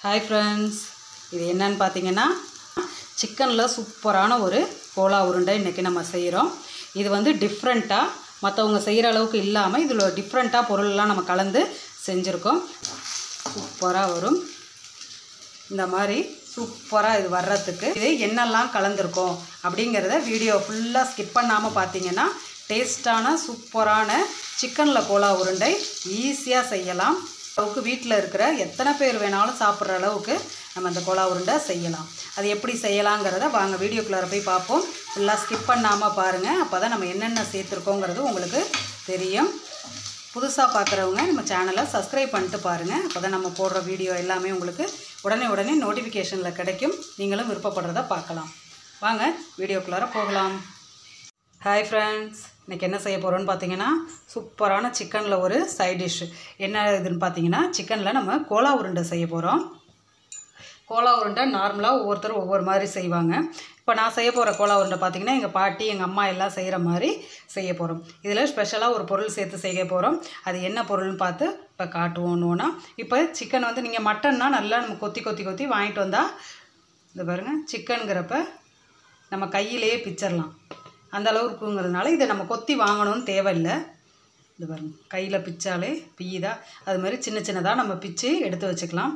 hi friends இது என்னன்னு பார்த்தீங்கன்னா சிக்கனில் சூப்பரான ஒரு கோலா உருண்டை இன்றைக்கி நம்ம செய்கிறோம் இது வந்து டிஃப்ரெண்ட்டாக மற்றவங்க செய்கிற அளவுக்கு இல்லாமல் இதில் டிஃப்ரெண்ட்டாக பொருள்லாம் நம்ம கலந்து செஞ்சுருக்கோம் சூப்பராக வரும் இந்த மாதிரி சூப்பராக இது வர்றதுக்கு இது என்னெல்லாம் கலந்துருக்கோம் அப்படிங்கிறத வீடியோ ஃபுல்லாக ஸ்கிப் பண்ணாமல் பார்த்தீங்கன்னா டேஸ்டான சூப்பரான சிக்கனில் கோலா உருண்டை ஈஸியாக செய்யலாம் அளவுக்கு வீட்டில் இருக்கிற எத்தனை பேர் வேணாலும் சாப்பிட்ற அளவுக்கு நம்ம அந்த கோலா உருண்டை செய்யலாம் அது எப்படி செய்யலாங்கிறத வாங்க வீடியோக்குள்ளார போய் பார்ப்போம் ஃபுல்லாக ஸ்கிப் பண்ணாமல் பாருங்கள் அப்போ தான் நம்ம என்னென்ன சேர்த்துருக்கோங்கிறது உங்களுக்கு தெரியும் புதுசாக பார்க்குறவங்க நம்ம சேனலை சப்ஸ்கிரைப் பண்ணிட்டு பாருங்கள் அப்போ தான் நம்ம போடுற வீடியோ எல்லாமே உங்களுக்கு உடனே உடனே நோட்டிஃபிகேஷனில் கிடைக்கும் நீங்களும் விருப்பப்படுறத பார்க்கலாம் வாங்க வீடியோக்குள்ளார போகலாம் ஹாய் ஃப்ரெண்ட்ஸ் இன்றைக்கி என்ன செய்ய போகிறோம்னு பார்த்தீங்கன்னா சூப்பரான சிக்கனில் ஒரு சைட் டிஷ் என்ன இதுன்னு பார்த்தீங்கன்னா சிக்கனில் நம்ம கோலா உருண்டை செய்ய போகிறோம் கோலா உருண்டை நார்மலாக ஒவ்வொருத்தரும் ஒவ்வொரு மாதிரி செய்வாங்க இப்போ நான் செய்ய போகிற கோலா உருண்டை பார்த்தீங்கன்னா எங்கள் பாட்டி எங்கள் அம்மா எல்லாம் செய்கிற மாதிரி செய்ய போகிறோம் இதில் ஸ்பெஷலாக ஒரு பொருள் சேர்த்து செய்ய போகிறோம் அது என்ன பொருள்னு பார்த்து இப்போ காட்டுவோம் ஒன்றுனா இப்போ சிக்கன் வந்து நீங்கள் மட்டன்னா நல்லா நம்ம கொத்தி கொத்தி கொத்தி வாங்கிட்டு வந்தால் இந்த பாருங்கள் சிக்கனுங்கிறப்ப நம்ம கையிலேயே பிச்சிடலாம் அந்த அளவு இருக்குங்கிறதுனால இதை நம்ம கொத்தி வாங்கணும்னு தேவையில்லை இது பாருங்க கையில் பிச்சாலே பிய்யுதா அது மாதிரி சின்ன சின்னதாக நம்ம பிச்சு எடுத்து வச்சுக்கலாம்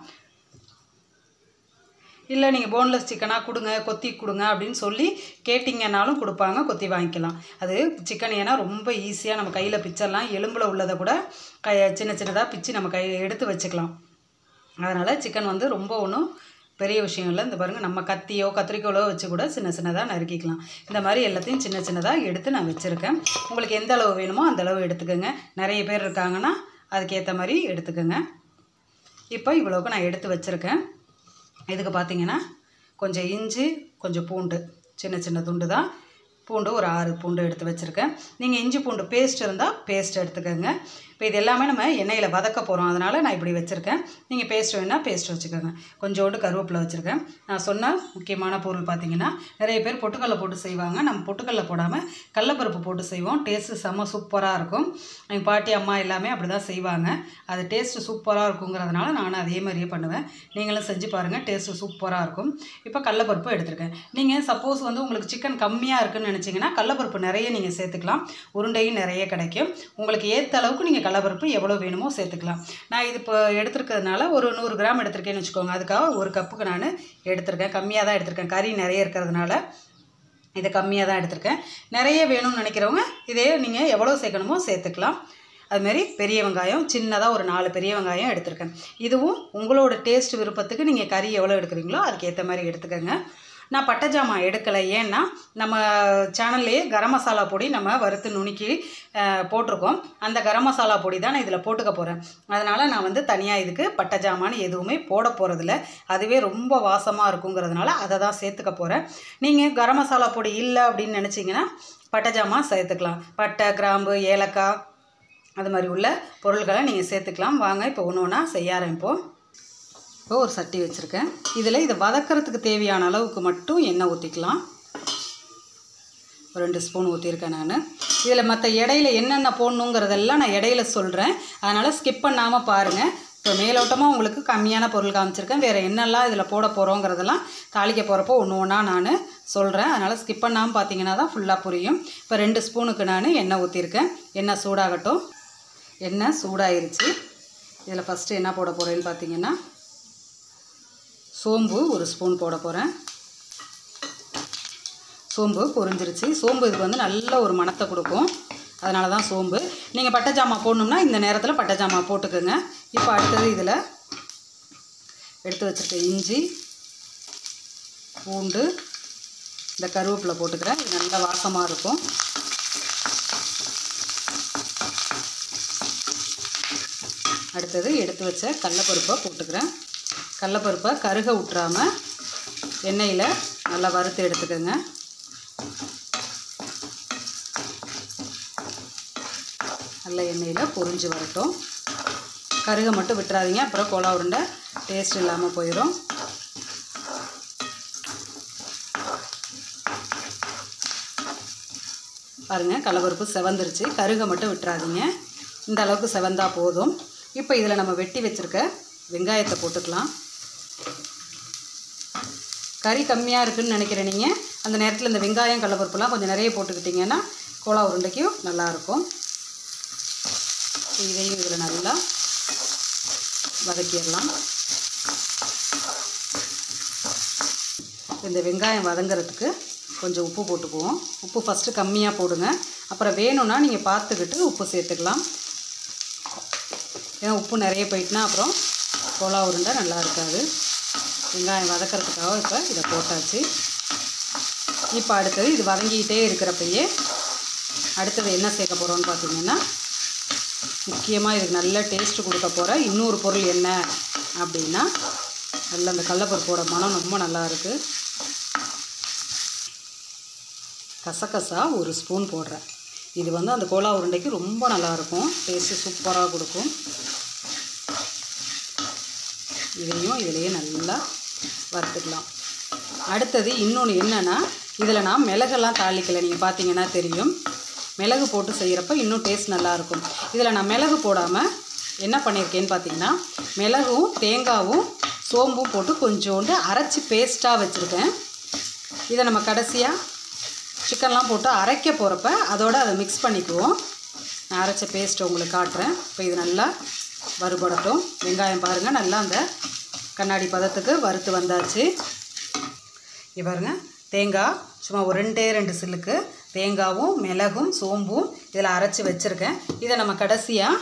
இல்லை நீங்கள் போன்லெஸ் சிக்கனாக கொடுங்க கொத்தி கொடுங்க அப்படின்னு சொல்லி கேட்டிங்கனாலும் கொடுப்பாங்க கொத்தி வாங்கிக்கலாம் அது சிக்கன் ஏன்னா ரொம்ப ஈஸியாக நம்ம கையில் பிச்சிடலாம் எலும்பில் உள்ளதை கூட கை சின்ன சின்னதாக பிச்சு நம்ம கை எடுத்து வச்சுக்கலாம் அதனால் சிக்கன் வந்து ரொம்ப ஒன்றும் பெரிய விஷயம் இல்லை இந்த பாருங்கள் நம்ம கத்தியோ கத்திரிக்கோலோ வச்சு கூட சின்ன சின்னதாக நறுக்கிக்கலாம் இந்த மாதிரி எல்லாத்தையும் சின்ன சின்னதாக எடுத்து நான் வச்சுருக்கேன் உங்களுக்கு எந்த அளவு வேணுமோ அந்த அளவு எடுத்துக்கோங்க நிறைய பேர் இருக்காங்கன்னா அதுக்கேற்ற மாதிரி எடுத்துக்கோங்க இப்போ இவ்வளோக்கு நான் எடுத்து வச்சுருக்கேன் இதுக்கு பார்த்தீங்கன்னா கொஞ்சம் இஞ்சி கொஞ்சம் பூண்டு சின்ன சின்ன துண்டு தான் பூண்டு ஒரு ஆறு பூண்டு எடுத்து வச்சுருக்கேன் நீங்கள் இஞ்சி பூண்டு பேஸ்ட் இருந்தால் பேஸ்ட் எடுத்துக்கோங்க இப்போ இது எல்லாமே நம்ம எண்ணெயில் வதக்க போகிறோம் அதனால் நான் இப்படி வச்சுருக்கேன் நீங்கள் பேஸ்ட் வேணால் பேஸ்ட் வச்சுக்கோங்க கொஞ்சோண்டு கருவேப்பிலை வச்சுருக்கேன் நான் சொன்ன முக்கியமான பொருள் பார்த்தீங்கன்னா நிறைய பேர் பொட்டுக்கடலை போட்டு செய்வாங்க நம்ம பொட்டுக்கடலை போடாமல் கடலப்பருப்பு போட்டு செய்வோம் டேஸ்ட்டு செம்ம சூப்பராக இருக்கும் எங்கள் பாட்டி அம்மா எல்லாமே அப்படி தான் செய்வாங்க அது டேஸ்ட்டு சூப்பராக இருக்குங்கிறதுனால நானும் அதே மாதிரியே பண்ணுவேன் நீங்களும் செஞ்சு பாருங்கள் டேஸ்ட்டு சூப்பராக இருக்கும் இப்போ கடலப்பருப்பு எடுத்திருக்கேன் நீங்கள் சப்போஸ் வந்து உங்களுக்கு சிக்கன் கம்மியாக இருக்குன்னு நினச்சிங்கன்னா கடலப்பருப்பு நிறைய நீங்கள் சேர்த்துக்கலாம் உருண்டையும் நிறைய கிடைக்கும் உங்களுக்கு ஏற்ற அளவுக்கு நீங்கள் கடலப்பருப்பு எவ்வளோ வேணுமோ சேர்த்துக்கலாம் நான் இது இப்போ எடுத்துருக்கிறதுனால ஒரு நூறு கிராம் எடுத்திருக்கேன்னு வச்சுக்கோங்க அதுக்காக ஒரு கப்புக்கு நான் எடுத்திருக்கேன் கம்மியாக தான் எடுத்திருக்கேன் கறி நிறைய இருக்கிறதுனால இதை கம்மியாக தான் எடுத்திருக்கேன் நிறைய வேணும்னு நினைக்கிறவங்க இதே நீங்கள் எவ்வளோ சேர்க்கணுமோ சேர்த்துக்கலாம் அதுமாரி பெரிய வெங்காயம் சின்னதாக ஒரு நாலு பெரிய வெங்காயம் எடுத்திருக்கேன் இதுவும் உங்களோட டேஸ்ட் விருப்பத்துக்கு நீங்கள் கறி எவ்வளோ எடுக்கிறீங்களோ அதுக்கு ஏற்ற மாதிரி எடுத்துக்கோங்க நான் பட்டை ஜாமான் எடுக்கலை ஏன்னா நம்ம சேனல்லையே கரம் மசாலா பொடி நம்ம வறுத்து நுணுக்கி அஹ், போட்டிருக்கோம் அந்த கரம் மசாலா பொடி தான் நான் இதில் போட்டுக்க போகிறேன் அதனால் நான் வந்து தனியாக இதுக்கு பட்டை ஜாமான் எதுவுமே போட போகிறதில்ல அதுவே ரொம்ப வாசமாக இருக்குங்கிறதுனால அதை தான் சேர்த்துக்க போகிறேன் நீங்கள் கரம் மசாலா பொடி இல்லை அப்படின்னு நினச்சிங்கன்னா பட்டை ஜாமான் சேர்த்துக்கலாம் பட்டை கிராம்பு ஏலக்காய் அது மாதிரி உள்ள பொருள்களை நீங்கள் சேர்த்துக்கலாம் வாங்க இப்போ ஒன்று ஒன்றா செய்ய ஆரம்பிப்போம் இப்போ ஒரு சட்டி வச்சுருக்கேன் இதில் இதை வதக்கிறதுக்கு தேவையான அளவுக்கு மட்டும் எண்ணெய் ஊற்றிக்கலாம் ஒரு ரெண்டு ஸ்பூன் ஊற்றிருக்கேன் நான் இதில் மற்ற இடையில என்னென்ன போடணுங்கிறதெல்லாம் நான் இடையில சொல்கிறேன் அதனால் ஸ்கிப் பண்ணாமல் பாருங்கள் இப்போ மேலோட்டமாக உங்களுக்கு கம்மியான பொருள் காமிச்சிருக்கேன் வேறு என்னெல்லாம் இதில் போட போகிறோங்கிறதெல்லாம் தாளிக்க போகிறப்போ ஒன்று ஒன்றா நான் சொல்கிறேன் அதனால் ஸ்கிப் பண்ணாமல் பார்த்தீங்கன்னா தான் ஃபுல்லாக புரியும் இப்போ ரெண்டு ஸ்பூனுக்கு நான் எண்ணெய் ஊற்றிருக்கேன் எண்ணெய் சூடாகட்டும் எண்ணெய் சூடாயிருச்சு இதில் ஃபஸ்ட்டு என்ன போட போகிறேன்னு பார்த்தீங்கன்னா சோம்பு ஒரு ஸ்பூன் போட போகிறேன் சோம்பு பொரிஞ்சிருச்சு சோம்பு இதுக்கு வந்து நல்ல ஒரு மணத்தை கொடுக்கும் அதனால தான் சோம்பு நீங்கள் பட்டை ஜாமான் போடணும்னா இந்த நேரத்தில் பட்டை ஜாமான் போட்டுக்கோங்க இப்போ அடுத்தது இதில் எடுத்து வச்சுருக்க இஞ்சி பூண்டு இந்த கருவேப்பிலை போட்டுக்கிறேன் இது நல்லா வாசமாக இருக்கும் அடுத்தது எடுத்து வச்ச கடலப்பருப்பை போட்டுக்கிறேன் கடலப்பருப்பை கருக விட்டுறாமல் எண்ணெயில் நல்லா வறுத்து எடுத்துக்கோங்க நல்ல எண்ணெயில் பொரிஞ்சு வரட்டும் கருக மட்டும் விட்டுறாதீங்க அப்புறம் கோலா உருண்டை டேஸ்ட் இல்லாமல் போயிடும் பாருங்கள் கடலப்பருப்பு செவந்துருச்சு கருக மட்டும் விட்டுறாதீங்க இந்த அளவுக்கு செவந்தா போதும் இப்போ இதில் நம்ம வெட்டி வச்சுருக்க வெங்காயத்தை போட்டுக்கலாம் கறி கம்மியாக இருக்குன்னு நினைக்கிற நீங்கள் அந்த நேரத்தில் இந்த வெங்காயம் கடலப்பருப்புலாம் கொஞ்சம் நிறைய போட்டுக்கிட்டிங்கன்னா கோலா உருண்டைக்கும் நல்லாயிருக்கும் இதையும் இதில் நல்லா வதக்கிடலாம் இந்த வெங்காயம் வதங்குறதுக்கு கொஞ்சம் உப்பு போட்டுக்குவோம் உப்பு ஃபஸ்ட்டு கம்மியாக போடுங்க அப்புறம் வேணும்னா நீங்கள் பார்த்துக்கிட்டு உப்பு சேர்த்துக்கலாம் ஏன்னா உப்பு நிறைய போயிட்டுனா அப்புறம் கோலா உருண்டை நல்லா இருக்காது வெங்காயம் வதக்கிறதுக்காக இப்போ இதை போட்டாச்சு இப்போ அடுத்தது இது வதங்கிக்கிட்டே இருக்கிறப்பயே அடுத்தது என்ன சேர்க்க போகிறோம்னு பார்த்தீங்கன்னா முக்கியமாக இதுக்கு நல்ல டேஸ்ட்டு கொடுக்க போகிற இன்னொரு பொருள் என்ன அப்படின்னா நல்ல அந்த கடலப்பருப்போட மனம் ரொம்ப நல்லா இருக்குது கசகசா ஒரு ஸ்பூன் போடுறேன் இது வந்து அந்த கோலா உருண்டைக்கு ரொம்ப நல்லாயிருக்கும் டேஸ்ட்டு சூப்பராக கொடுக்கும் இதையும் இதிலேயே நல்லா வறுத்துக்கலாம் அடுத்தது இன்னொன்று என்னென்னா இதில் நான் மிளகெல்லாம் தாளிக்கலை நீங்கள் பார்த்தீங்கன்னா தெரியும் மிளகு போட்டு செய்கிறப்ப இன்னும் டேஸ்ட் நல்லாயிருக்கும் இதில் நான் மிளகு போடாமல் என்ன பண்ணியிருக்கேன்னு பார்த்தீங்கன்னா மிளகும் தேங்காவும் சோம்பும் போட்டு கொஞ்சோண்டு அரைச்சி பேஸ்ட்டாக வச்சுருக்கேன் இதை நம்ம கடைசியாக சிக்கன்லாம் போட்டு அரைக்க போகிறப்ப அதோட அதை மிக்ஸ் பண்ணிக்குவோம் நான் அரைச்ச பேஸ்ட்டை உங்களுக்கு காட்டுறேன் இப்போ இது நல்லா வறுபடட்டும் வெங்காயம் பாருங்கள் நல்லா அந்த கண்ணாடி பதத்துக்கு வறுத்து வந்தாச்சு இங்க பாருங்க தேங்காய் சும்மா ஒரு ரெண்டே ரெண்டு சில்லுக்கு தேங்காவும் மிளகும் சோம்பும் இதில் அரைச்சி வச்சுருக்கேன் இதை நம்ம கடைசியாக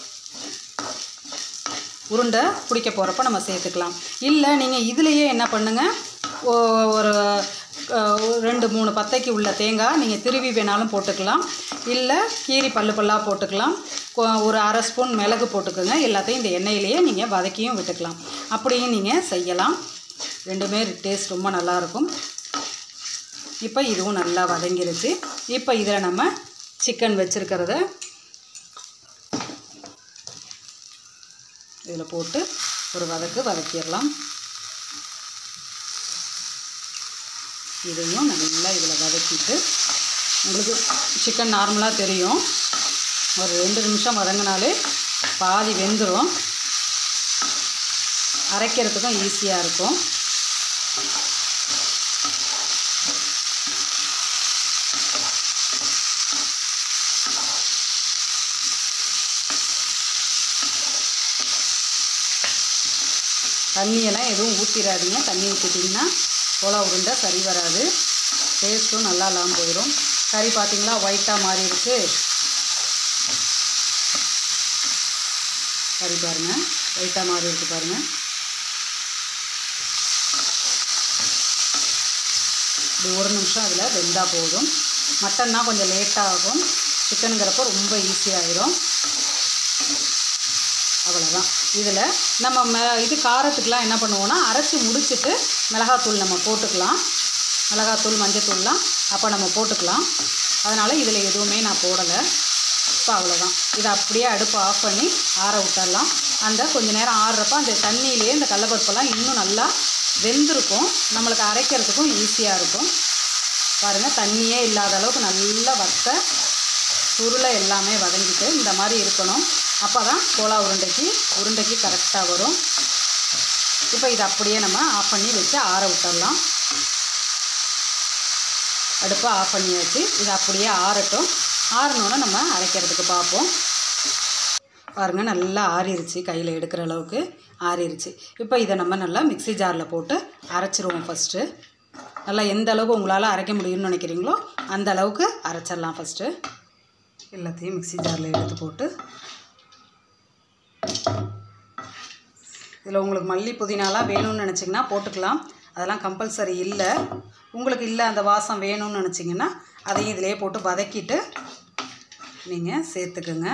உருண்டை பிடிக்க போகிறப்ப நம்ம சேர்த்துக்கலாம் இல்லை நீங்கள் இதுலேயே என்ன பண்ணுங்கள் ஒ- ஒரு அஹ், ஒரு ரெண்டு மூணு பத்தைக்கு உள்ள தேங்காய் நீங்கள் திருவி வேணாலும் போட்டுக்கலாம் இல்லை கீரி பல்லு பல்லாக போட்டுக்கலாம் கொ- ஒரு அரை ஸ்பூன் மிளகு போட்டுக்கோங்க எல்லாத்தையும் இந்த எண்ணெயிலேயே நீங்கள் வதக்கியும் விட்டுக்கலாம் அப்படியும் நீங்கள் செய்யலாம் ரெண்டுமே டேஸ்ட் ரொம்ப நல்லாயிருக்கும் இப்போ இதுவும் நல்லா வதங்கிருச்சு இப்போ இதில் நம்ம சிக்கன் வச்சுருக்கிறத இதில் போட்டு ஒரு வதக்கு வதக்கிடலாம் இதையும் நல்லா இதில் வதக்கிட்டு உங்களுக்கு சிக்கன் நார்மலாக தெரியும் ஒரு ரெண்டு நிமிஷம் வதங்கினாலே பாதி வெந்துடும் அரைக்கிறதுக்கும் ஈஸியாக இருக்கும் தண்ணியெல்லாம் எதுவும் ஊற்றிடாதீங்க தண்ணி ஊற்றிட்டிங்கன்னா கோலா உருண்டை சரி வராது டேஸ்ட்டும் நல்லா இல்லாமல் போயிடும் கறி பார்த்தீங்களா ஒயிட்டாக மாறிடுச்சு கறி பாருங்கள் ஒயிட்டாக மாறி இருக்கு பாருங்கள் இப்படி ஒரு நிமிஷம் அதில் வெந்தால் போதும் மட்டன்னா கொஞ்சம் லேட்டாக ஆகும் சிக்கனுங்கிறப்போ ரொம்ப ஈஸியாகிடும் அவ்வளோதான் இதில் நம்ம மெ இது காரத்துக்கெலாம் என்ன பண்ணுவோம்னா அரைச்சி முடிச்சிட்டு மிளகாத்தூள் நம்ம போட்டுக்கலாம் மிளகாத்தூள் மஞ்சத்தூள்லாம் அப்போ நம்ம போட்டுக்கலாம் அதனால் இதில் எதுவுமே நான் போடலை இப்போ அவ்வளோதான் இதை அப்படியே அடுப்பை ஆஃப் பண்ணி ஆற விட்டுறலாம் அந்த கொஞ்ச நேரம் ஆறுறப்ப அந்த தண்ணியிலே இந்த கடலப்பருப்பெல்லாம் இன்னும் நல்லா வெந்திருக்கும் நம்மளுக்கு அரைக்கிறதுக்கும் ஈஸியாக இருக்கும் பாருங்கள் தண்ணியே இல்லாத அளவுக்கு நல்லா வத்த சுருளை எல்லாமே வதங்கிட்டு இந்த மாதிரி இருக்கணும் அப்போ தான் கோலா உருண்டைக்கு உருண்டைக்கு கரெக்டாக வரும் இப்போ இதை அப்படியே நம்ம ஆஃப் பண்ணி வச்சு ஆற விட்டுறலாம் அடுப்பை ஆஃப் பண்ணியாச்சு இது அப்படியே ஆறட்டும் ஆறினோன்னே நம்ம அரைக்கிறதுக்கு பார்ப்போம் பாருங்கள் நல்லா ஆறிருச்சு கையில் எடுக்கிற அளவுக்கு ஆறிருச்சு இப்போ இதை நம்ம நல்லா மிக்ஸி ஜாரில் போட்டு அரைச்சிருவோம் ஃபஸ்ட்டு நல்லா எந்த அளவுக்கு உங்களால் அரைக்க முடியும்னு நினைக்கிறீங்களோ அந்த அளவுக்கு அரைச்சிடலாம் ஃபஸ்ட்டு எல்லாத்தையும் மிக்ஸி ஜாரில் எடுத்து போட்டு இதில் உங்களுக்கு மல்லி புதினாலாம் வேணும்னு நினச்சிங்கன்னா போட்டுக்கலாம் அதெல்லாம் கம்பல்சரி இல்லை உங்களுக்கு இல்லை அந்த வாசம் வேணும்னு நினச்சிங்கன்னா அதையும் இதிலே போட்டு வதக்கிட்டு நீங்கள் சேர்த்துக்குங்க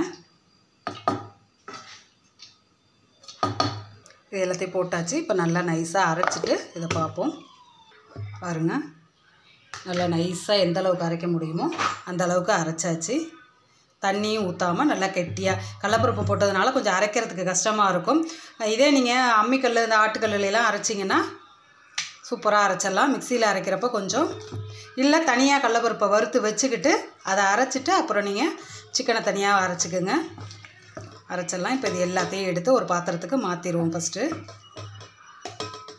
இது எல்லாத்தையும் போட்டாச்சு இப்போ நல்லா நைஸாக அரைச்சிட்டு இதை பார்ப்போம் பாருங்கள் நல்லா நைஸாக எந்த அளவுக்கு அரைக்க முடியுமோ அந்த அளவுக்கு அரைச்சாச்சு தண்ணியும் ஊற்றாமல் நல்லா கெட்டியாக கடலப்பருப்பு போட்டதுனால கொஞ்சம் அரைக்கிறதுக்கு கஷ்டமாக இருக்கும் இதே நீங்கள் அம்மிக்கல் இந்த ஆட்டுக்கல்லுலாம் அரைச்சிங்கன்னா சூப்பராக அரைச்சிடலாம் மிக்சியில் அரைக்கிறப்ப கொஞ்சம் இல்லை தனியாக கடலப்பருப்பை வறுத்து வச்சுக்கிட்டு அதை அரைச்சிட்டு அப்புறம் நீங்கள் சிக்கனை தனியாக அரைச்சிக்கோங்க அரைச்சிடலாம் இப்போ இது எல்லாத்தையும் எடுத்து ஒரு பாத்திரத்துக்கு மாற்றிடுவோம் ஃபஸ்ட்டு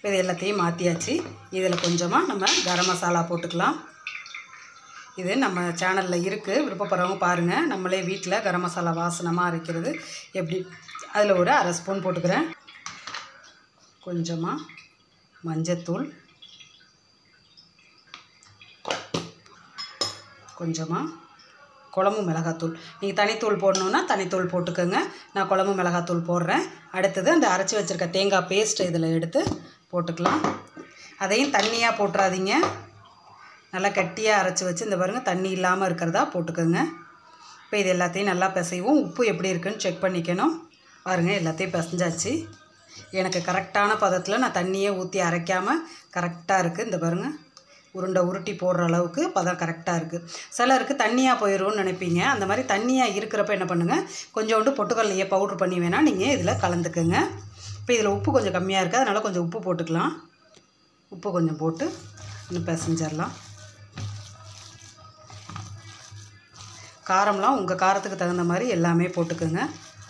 இது எல்லாத்தையும் மாற்றியாச்சு இதில் கொஞ்சமாக நம்ம கரம் மசாலா போட்டுக்கலாம் இது நம்ம சேனலில் இருக்குது விருப்பப்படுறவங்க பாருங்கள் நம்மளே வீட்டில் கரம் மசாலா வாசனமாக அரைக்கிறது எப்படி அதில் ஒரு அரை ஸ்பூன் போட்டுக்கிறேன் கொஞ்சமாக மஞ்சத்தூள் கொஞ்சமாக குழம்பு மிளகாத்தூள் நீங்கள் தனித்தூள் போடணுன்னா தனித்தூள் போட்டுக்கோங்க நான் குழம்பு மிளகாத்தூள் போடுறேன் அடுத்தது அந்த அரைச்சி வச்சுருக்க தேங்காய் பேஸ்ட் இதில் எடுத்து போட்டுக்கலாம் அதையும் தண்ணியாக போட்டுறாதீங்க நல்லா கட்டியாக அரைச்சி வச்சு இந்த பாருங்கள் தண்ணி இல்லாமல் இருக்கிறதா போட்டுக்கோங்க இப்போ இது எல்லாத்தையும் நல்லா பிசைவோம் உப்பு எப்படி இருக்குன்னு செக் பண்ணிக்கணும் பாருங்கள் எல்லாத்தையும் பிசைஞ்சாச்சு எனக்கு கரெக்டான பதத்தில் நான் தண்ணியே ஊற்றி அரைக்காமல் கரெக்டாக இருக்குது இந்த பாருங்கள் உருண்டை உருட்டி போடுற அளவுக்கு பதம் கரெக்டாக இருக்குது சிலருக்கு தண்ணியாக போயிடும்னு நினைப்பீங்க அந்த மாதிரி தண்ணியாக இருக்கிறப்ப என்ன பண்ணுங்கள் கொஞ்சோண்டு பொட்டுக்கல்லையே பவுட்ரு பண்ணி வேணால் நீங்கள் இதில் கலந்துக்குங்க இப்போ இதில் உப்பு கொஞ்சம் கம்மியாக இருக்குது அதனால் கொஞ்சம் உப்பு போட்டுக்கலாம் உப்பு கொஞ்சம் போட்டு இன்னும் பிசைஞ்சிடலாம் காரம்லாம் உங்கள் காரத்துக்கு தகுந்த மாதிரி எல்லாமே போட்டுக்கோங்க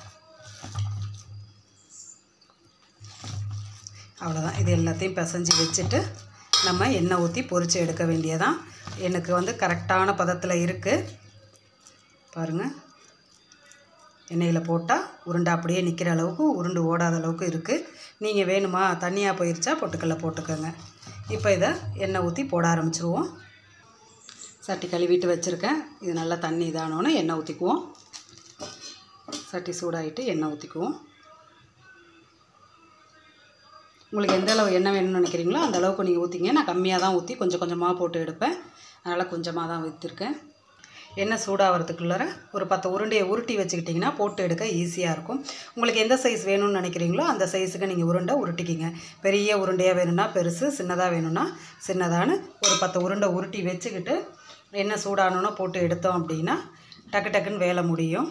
அவ்வளோதான் இது எல்லாத்தையும் பிசைஞ்சு வச்சுட்டு நம்ம எண்ணெய் ஊற்றி பொரித்து எடுக்க வேண்டியதான் எனக்கு வந்து கரெக்டான பதத்தில் இருக்குது பாருங்கள் எண்ணெயில் போட்டால் உருண்டை அப்படியே நிற்கிற அளவுக்கு உருண்டு ஓடாத அளவுக்கு இருக்குது நீங்கள் வேணுமா தண்ணியாக போயிருச்சா பொட்டுக்கல்ல போட்டுக்கோங்க இப்போ இதை எண்ணெய் ஊற்றி போட ஆரம்பிச்சிருவோம் சட்டி கழுவிட்டு வச்சுருக்கேன் இது நல்லா தண்ணி இதானோன்னு எண்ணெய் ஊற்றிக்குவோம் சட்டி சூடாகிட்டு எண்ணெய் ஊற்றிக்குவோம் உங்களுக்கு எந்த அளவு எண்ணெய் வேணும்னு நினைக்கிறீங்களோ அந்த அளவுக்கு நீங்கள் ஊற்றிங்க நான் கம்மியாக தான் ஊற்றி கொஞ்சம் கொஞ்சமாக போட்டு எடுப்பேன் அதனால் கொஞ்சமாக தான் ஊற்றிருக்கேன் எண்ணெய் சூடாகிறதுக்குள்ளார ஒரு பத்து உருண்டையை உருட்டி வச்சுக்கிட்டிங்கன்னா போட்டு எடுக்க ஈஸியாக இருக்கும் உங்களுக்கு எந்த சைஸ் வேணும்னு நினைக்கிறீங்களோ அந்த சைஸுக்கு நீங்கள் உருண்டை உருட்டிக்கிங்க பெரிய உருண்டையாக வேணும்னா பெருசு சின்னதாக வேணும்னா சின்னதான்னு ஒரு பத்து உருண்டை உருட்டி வச்சுக்கிட்டு எண்ணெய் சூடானோன்னு போட்டு எடுத்தோம் அப்படின்னா டக்கு டக்குன்னு வேலை முடியும்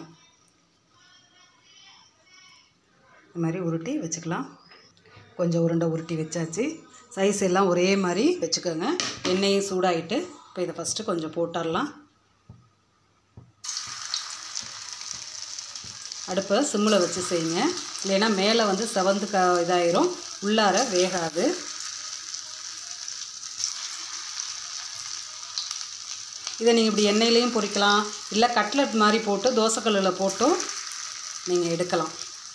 இந்த மாதிரி உருட்டி வச்சுக்கலாம் கொஞ்சம் உருண்டை உருட்டி வச்சாச்சு சைஸ் எல்லாம் ஒரே மாதிரி வச்சுக்கோங்க எண்ணெயும் சூடாகிட்டு இப்போ இதை ஃபஸ்ட்டு கொஞ்சம் போட்டுடலாம் அடுப்பை சிம்மில் வச்சு செய்யுங்க இல்லைன்னா மேலே வந்து செவந்து க இதாயிரும் உள்ளார வேகாது இதை நீங்கள் இப்படி எண்ணெயிலையும் பொரிக்கலாம் இல்லை கட்லட் மாதிரி போட்டு தோசைக்கல்லில் போட்டும் நீங்கள் எடுக்கலாம்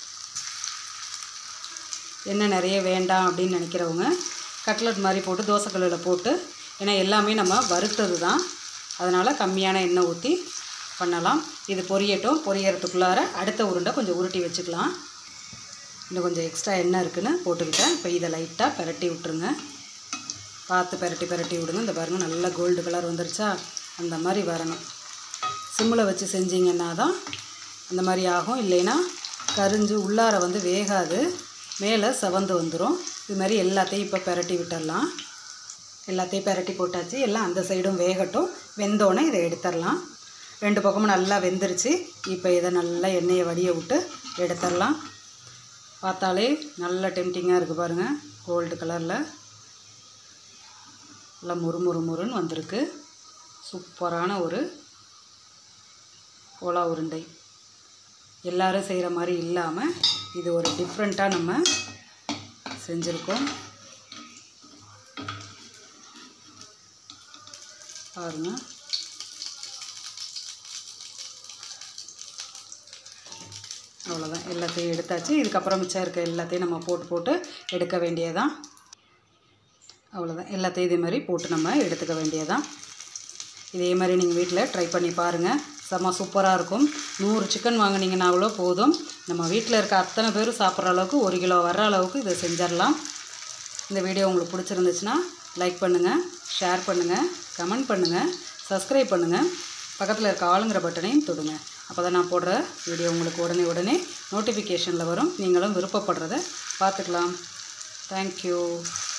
எண்ணெய் நிறைய வேண்டாம் அப்படின்னு நினைக்கிறவங்க கட்லட் மாதிரி போட்டு தோசைக்கல்லில் போட்டு ஏன்னா எல்லாமே நம்ம வறுத்தது தான் அதனால் கம்மியான எண்ணெய் ஊற்றி பண்ணலாம் இது பொரியட்டும் பொரியறதுக்குள்ளார அடுத்த உருண்டை கொஞ்சம் உருட்டி வச்சுக்கலாம் இன்னும் கொஞ்சம் எக்ஸ்ட்ரா எண்ணெய் இருக்குன்னு போட்டுக்கிட்டேன் இப்போ இதை லைட்டாக பெரட்டி விட்ருங்க பார்த்து பெரட்டி பெரட்டி விடுங்க இந்த பாருங்கள் நல்லா கோல்டு கலர் வந்துருச்சா அந்த மாதிரி வரணும் சிம்மில் வச்சு செஞ்சீங்கன்னா தான் அந்த மாதிரி ஆகும் இல்லைன்னா கரிஞ்சு உள்ளார வந்து வேகாது மேலே செவந்து வந்துடும் இது மாதிரி எல்லாத்தையும் இப்போ பெரட்டி விட்டுடலாம் எல்லாத்தையும் பெரட்டி போட்டாச்சு எல்லாம் அந்த சைடும் வேகட்டும் வெந்தோடனே இதை எடுத்துடலாம் ரெண்டு பக்கமும் நல்லா வெந்துருச்சு இப்போ இதை நல்லா எண்ணெயை வடிய விட்டு எடுத்துடலாம் பார்த்தாலே நல்ல டெம்டிங்காக இருக்குது பாருங்கள் கோல்டு கலரில் நல்லா முறு முறு முறுன்னு வந்திருக்கு சூப்பரான ஒரு கோலா உருண்டை எல்லாரும் செய்கிற மாதிரி இல்லாமல் இது ஒரு டிஃப்ரெண்ட்டாக நம்ம செஞ்சுருக்கோம் பாருங்கள் அவ்வளோதான் எல்லாத்தையும் எடுத்தாச்சு இதுக்கப்புறம் மிச்சம் இருக்க எல்லாத்தையும் நம்ம போட்டு போட்டு எடுக்க வேண்டியதான் அவ்வளோதான் எல்லாத்தையும் இதே மாதிரி போட்டு நம்ம எடுத்துக்க வேண்டியதான் இதே மாதிரி நீங்கள் வீட்டில் ட்ரை பண்ணி பாருங்கள் செம்ம சூப்பராக இருக்கும் நூறு சிக்கன் வாங்கினீங்கன்னாவளோ போதும் நம்ம வீட்டில் இருக்க அத்தனை பேரும் சாப்பிட்ற அளவுக்கு ஒரு கிலோ வர்ற அளவுக்கு இதை செஞ்சிடலாம் இந்த வீடியோ உங்களுக்கு பிடிச்சிருந்துச்சுன்னா லைக் பண்ணுங்கள் ஷேர் பண்ணுங்கள் கமெண்ட் பண்ணுங்கள் சப்ஸ்கிரைப் பண்ணுங்கள் பக்கத்தில் இருக்க ஆளுங்கிற பட்டனையும் தொடுங்க அப்போ தான் நான் போடுற வீடியோ உங்களுக்கு உடனே உடனே நோட்டிஃபிகேஷனில் வரும் நீங்களும் விருப்பப்படுறத பார்த்துக்கலாம் தேங்க்யூ